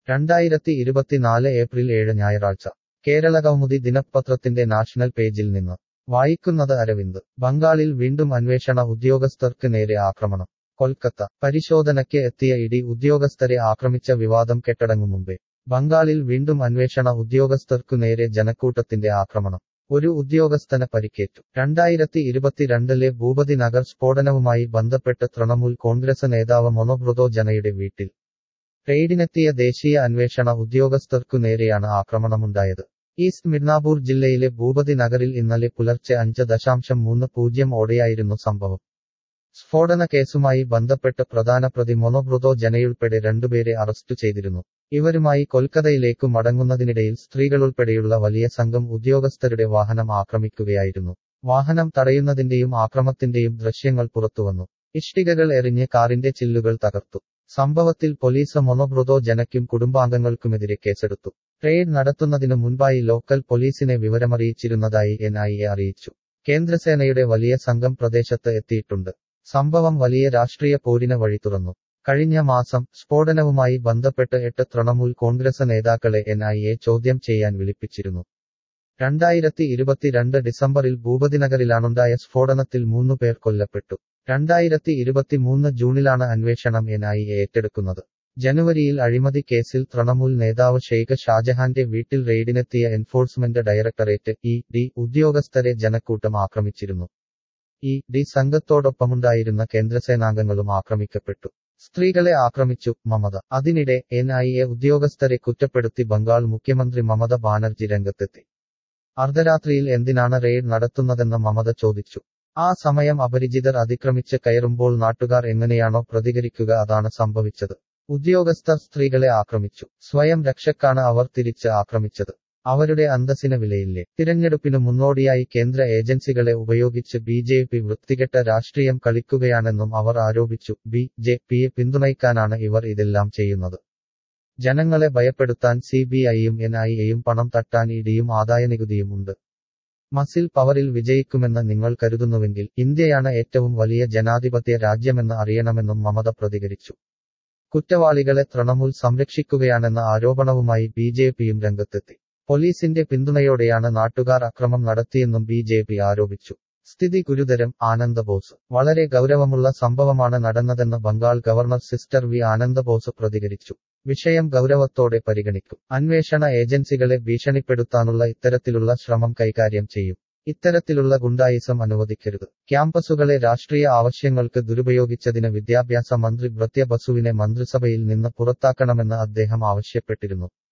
രണ്ടായിരത്തി ഇരുപത്തിനാല് ഏപ്രിൽ ഏഴ് ഞായറാഴ്ച കേരളകൗമുദി ദിനപത്രത്തിന്റെ നാഷണൽ പേജിൽ നിന്ന് വായിക്കുന്നത് അരവിന്ദ് ബംഗാളിൽ വീണ്ടും അന്വേഷണ ഉദ്യോഗസ്ഥർക്ക് നേരെ ആക്രമണം കൊൽക്കത്ത പരിശോധനയ്ക്ക് എത്തിയ ഇഡി ഉദ്യോഗസ്ഥരെ ആക്രമിച്ച വിവാദം കെട്ടടങ്ങും മുമ്പേ ബംഗാളിൽ വീണ്ടും അന്വേഷണ ഉദ്യോഗസ്ഥർക്കു നേരെ ജനക്കൂട്ടത്തിന്റെ ആക്രമണം ഒരു ഉദ്യോഗസ്ഥന് പരിക്കേറ്റു രണ്ടായിരത്തി ഇരുപത്തിരണ്ടിലെ ഭൂപതി നഗർ സ്ഫോടനവുമായി ബന്ധപ്പെട്ട് തൃണമൂൽ കോൺഗ്രസ് നേതാവ് മൊനോബ്രതോ ജനയുടെ വീട്ടിൽ റെയ്ഡിനെത്തിയ ദേശീയ അന്വേഷണ ഉദ്യോഗസ്ഥർക്കു നേരെയാണ് ആക്രമണമുണ്ടായത് ഈസ്റ്റ് മിഡ്നാപൂർ ജില്ലയിലെ ഭൂപതി നഗറിൽ ഇന്നലെ പുലർച്ചെ അഞ്ച് ദശാംശം മൂന്ന് പൂജ്യം ഓടെയായിരുന്നു സംഭവം സ്ഫോടന കേസുമായി ബന്ധപ്പെട്ട് പ്രധാന പ്രതി മൊനോബ്രതോ ജനയുൾപ്പെടെ രണ്ടുപേരെ അറസ്റ്റ് ചെയ്തിരുന്നു ഇവരുമായി കൊൽക്കത്തയിലേക്കു മടങ്ങുന്നതിനിടയിൽ സ്ത്രീകളുൾപ്പെടെയുള്ള വലിയ സംഘം ഉദ്യോഗസ്ഥരുടെ വാഹനം ആക്രമിക്കുകയായിരുന്നു വാഹനം തടയുന്നതിന്റെയും ആക്രമത്തിന്റെയും ദൃശ്യങ്ങൾ പുറത്തുവന്നു ഇഷ്ടികകൾ എറിഞ്ഞ് കാറിന്റെ ചില്ലുകൾ തകർത്തു സംഭവത്തിൽ പോലീസ് മൊനോബ്രതോ ജനയ്ക്കും കുടുംബാംഗങ്ങൾക്കുമെതിരെ കേസെടുത്തു റെയ്ഡ് നടത്തുന്നതിനു മുൻപായി ലോക്കൽ പോലീസിനെ വിവരമറിയിച്ചിരുന്നതായി എൻ ഐ എ അറിയിച്ചു കേന്ദ്രസേനയുടെ വലിയ സംഘം പ്രദേശത്ത് എത്തിയിട്ടുണ്ട് സംഭവം വലിയ രാഷ്ട്രീയ പോരിന് വഴി തുറന്നു കഴിഞ്ഞ മാസം സ്ഫോടനവുമായി ബന്ധപ്പെട്ട് എട്ട് തൃണമൂൽ കോൺഗ്രസ് നേതാക്കളെ എൻ ഐ എ ചോദ്യം ചെയ്യാൻ വിളിപ്പിച്ചിരുന്നു രണ്ടായിരത്തി ഇരുപത്തിരണ്ട് ഡിസംബറിൽ ഭൂപതിനഗറിലാണുണ്ടായ സ്ഫോടനത്തിൽ മൂന്നു പേർ കൊല്ലപ്പെട്ടു രണ്ടായിരത്തി ഇരുപത്തിമൂന്ന് ജൂണിലാണ് അന്വേഷണം എൻ ഐ എ ഏറ്റെടുക്കുന്നത് ജനുവരിയിൽ അഴിമതി കേസിൽ തൃണമൂൽ നേതാവ് ഷെയ്ഖ് ഷാജഹാന്റെ വീട്ടിൽ റെയ്ഡിനെത്തിയ എൻഫോഴ്സ്മെന്റ് ഡയറക്ടറേറ്റ് ഇ ഡി ഉദ്യോഗസ്ഥരെ ജനക്കൂട്ടം ആക്രമിച്ചിരുന്നു ഇ ഡി സംഘത്തോടൊപ്പമുണ്ടായിരുന്ന കേന്ദ്രസേനാംഗങ്ങളും ആക്രമിക്കപ്പെട്ടു സ്ത്രീകളെ ആക്രമിച്ചു മമത അതിനിടെ എൻ ഐ എ ഉദ്യോഗസ്ഥരെ കുറ്റപ്പെടുത്തി ബംഗാൾ മുഖ്യമന്ത്രി മമത ബാനർജി രംഗത്തെത്തി അർദ്ധരാത്രിയിൽ എന്തിനാണ് റെയ്ഡ് നടത്തുന്നതെന്ന് മമത ചോദിച്ചു ആ സമയം അപരിചിതർ അതിക്രമിച്ച് കയറുമ്പോൾ നാട്ടുകാർ എങ്ങനെയാണോ പ്രതികരിക്കുക അതാണ് സംഭവിച്ചത് ഉദ്യോഗസ്ഥർ സ്ത്രീകളെ ആക്രമിച്ചു സ്വയം രക്ഷക്കാണ് അവർ തിരിച്ച് ആക്രമിച്ചത് അവരുടെ അന്തസ്സിന് വിലയില്ലേ തിരഞ്ഞെടുപ്പിനു മുന്നോടിയായി കേന്ദ്ര ഏജൻസികളെ ഉപയോഗിച്ച് ബി ജെ പി വൃത്തികെട്ട രാഷ്ട്രീയം കളിക്കുകയാണെന്നും അവർ ആരോപിച്ചു ബി ജെ പിയെ പിന്തുണയ്ക്കാനാണ് ഇവർ ഇതെല്ലാം ചെയ്യുന്നത് ജനങ്ങളെ ഭയപ്പെടുത്താൻ സി ബി ഐയും എൻ ഐ എയും പണം തട്ടാൻ ഇടിയും ആദായനികുതിയും ഉണ്ട് മസിൽ പവറിൽ വിജയിക്കുമെന്ന് നിങ്ങൾ കരുതുന്നുവെങ്കിൽ ഇന്ത്യയാണ് ഏറ്റവും വലിയ ജനാധിപത്യ രാജ്യമെന്ന് അറിയണമെന്നും മമത പ്രതികരിച്ചു കുറ്റവാളികളെ തൃണമൂൽ സംരക്ഷിക്കുകയാണെന്ന ആരോപണവുമായി ബി ജെ പിയും രംഗത്തെത്തി പോലീസിന്റെ പിന്തുണയോടെയാണ് നാട്ടുകാർ അക്രമം നടത്തിയെന്നും ബി ജെ പി ആരോപിച്ചു സ്ഥിതി ഗുരുതരം ആനന്ദബോസ് വളരെ ഗൗരവമുള്ള സംഭവമാണ് നടന്നതെന്ന് Bengal governor sister V Ananda Bose പ്രതികരിച്ചു വിഷയം ഗൗരവത്തോടെ പരിഗണിക്കും അന്വേഷണ ഏജൻസികളെ ഭീഷണിപ്പെടുത്താനുള്ള ഇത്തരത്തിലുള്ള ശ്രമം കൈകാര്യം ചെയ്യും ഇത്തരത്തിലുള്ള ഗുണ്ടായിസം അനുവദിക്കരുത് ക്യാമ്പസുകളെ രാഷ്ട്രീയ ആവശ്യങ്ങൾക്ക് ദുരുപയോഗിച്ചതിന് വിദ്യാഭ്യാസ മന്ത്രി ബ്രത്യ ബസുവിനെ മന്ത്രിസഭയിൽ നിന്ന് പുറത്താക്കണമെന്ന് അദ്ദേഹം ആവശ്യപ്പെട്ടിരുന്നു